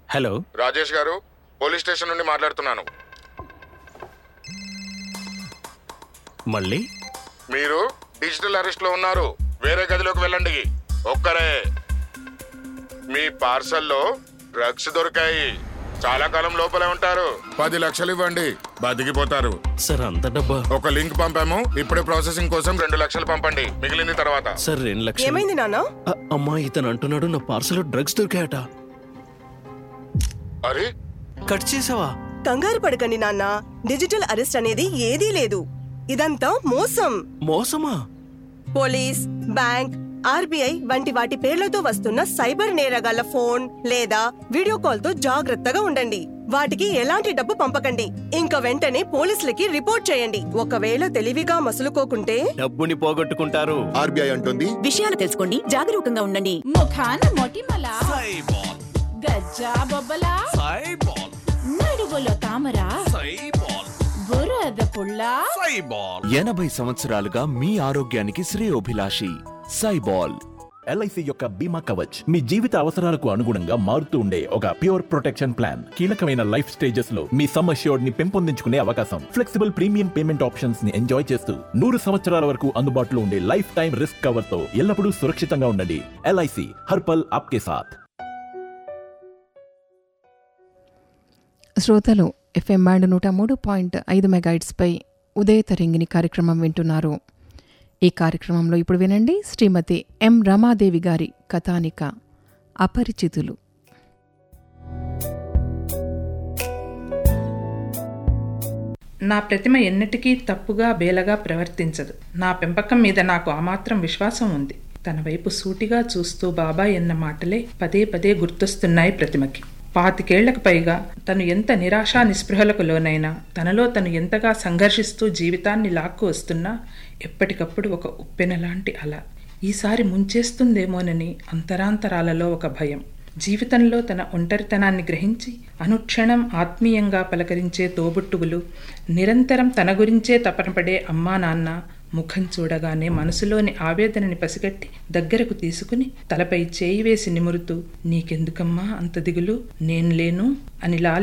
hello Rajesh గారు police station నుండి మాట్లాడుతున్నాను మళ్ళీ మీరు డిజిటల్ అరెస్ట్ లో ఉన్నారు వేరే గదిలోకి వెళ్ళండి ఒక్కరే మీ పార్సల్లో డ్రగ్స్ దొరికాయి చాలా కాలం లోపలే ఉంటారు పది లక్షలు ఇవ్వండి బతికిపోతారు సార్ అంత డబ్బా ఒక లింక్ పంపాము ఇప్పుడే ప్రాసెసింగ్ కోసం రెండు లక్షలు పంపండి మిగిలింది తర్వాత సార్ రెండు లక్షలు ఏమైంది నాన్న అ- అమ్మా ఇతను అంటున్నాడు నా పార్సల్ డ్రగ్స్ దొరికాయట అరే కట్ చేసావా కంగారు పడకండి నాన్న డిజిటల్ అరెస్ట్ అనేది ఏదీ లేదు ఇదంతా మోసం మోసమా పోలీస్ బ్యాంక్ ఆర్బీఐ వంటి వాటి పేర్లతో వస్తున్న సైబర్ నేరగాళ్ల ఫోన్ లేదా వీడియో కాల్ తో జాగ్రత్తగా ఉండండి వాటికి ఎలాంటి డబ్బు పంపకండి ఇంకా వెంటనే పోలీసులకి రిపోర్ట్ చేయండి ఒకవేళ తెలివిగా మసులుకోకుంటే డబ్బుని పోగొట్టుకుంటారు ఆర్బీఐ అంటుంది విషయాలు తెలుసుకోండి జాగరూకంగా ఉండండి ముఖాన మొటిమల గజ్జా బొబ్బల నడుగులో తామర బురద పుల్ల ఎనభై సంవత్సరాలుగా మీ ఆరోగ్యానికి శ్రేయోభిలాషి సైబాల్ ఎల్ఐసి యొక్క బీమా కవచ్ మీ జీవిత అవసరాలకు అనుగుణంగా మారుతూ ఉండే ఒక ప్యూర్ ప్రొటెక్షన్ ప్లాన్ కీలకమైన లైఫ్ స్టేజెస్ లో మీ సమ్ అష్యూర్డ్ ని పెంపొందించుకునే అవకాశం ఫ్లెక్సిబుల్ ప్రీమియం పేమెంట్ ఆప్షన్స్ ని ఎంజాయ్ చేస్తూ నూరు సంవత్సరాల వరకు అందుబాటులో ఉండే లైఫ్ టైం రిస్క్ కవర్ తో ఎల్లప్పుడూ సురక్షితంగా ఉండండి ఎల్ఐసి హర్పల్ ఆప్కే సాథ్ శ్రోతలు ఎఫ్ఎం బ్యాండ్ నూట మూడు పాయింట్ ఐదు మెగాయిట్స్పై ఉదయ తరంగిణి కార్యక్రమం వింటున్నారు ఈ కార్యక్రమంలో ఇప్పుడు వినండి శ్రీమతి ఎం రమాదేవి గారి కథానిక అపరిచితులు నా ప్రతిమ ఎన్నటికీ తప్పుగా బేలగా ప్రవర్తించదు నా పెంపకం మీద నాకు ఆమాత్రం విశ్వాసం ఉంది తన వైపు సూటిగా చూస్తూ బాబాయ్ అన్న మాటలే పదే పదే గుర్తొస్తున్నాయి ప్రతిమకి పాతికేళ్లకు పైగా తను ఎంత నిరాశా నిస్పృహలకు లోనైనా తనలో తను ఎంతగా సంఘర్షిస్తూ జీవితాన్ని లాక్కు వస్తున్నా ఎప్పటికప్పుడు ఒక ఉప్పెన లాంటి అల ఈసారి ముంచేస్తుందేమోనని అంతరాంతరాలలో ఒక భయం జీవితంలో తన ఒంటరితనాన్ని గ్రహించి అనుక్షణం ఆత్మీయంగా పలకరించే తోబుట్టువులు నిరంతరం తన గురించే తపనపడే అమ్మా నాన్న ముఖం చూడగానే మనసులోని ఆవేదనని పసిగట్టి దగ్గరకు తీసుకుని తలపై చేయి వేసి నిమురుతూ నీకెందుకమ్మా అంత దిగులు నేను లేను అని లాలి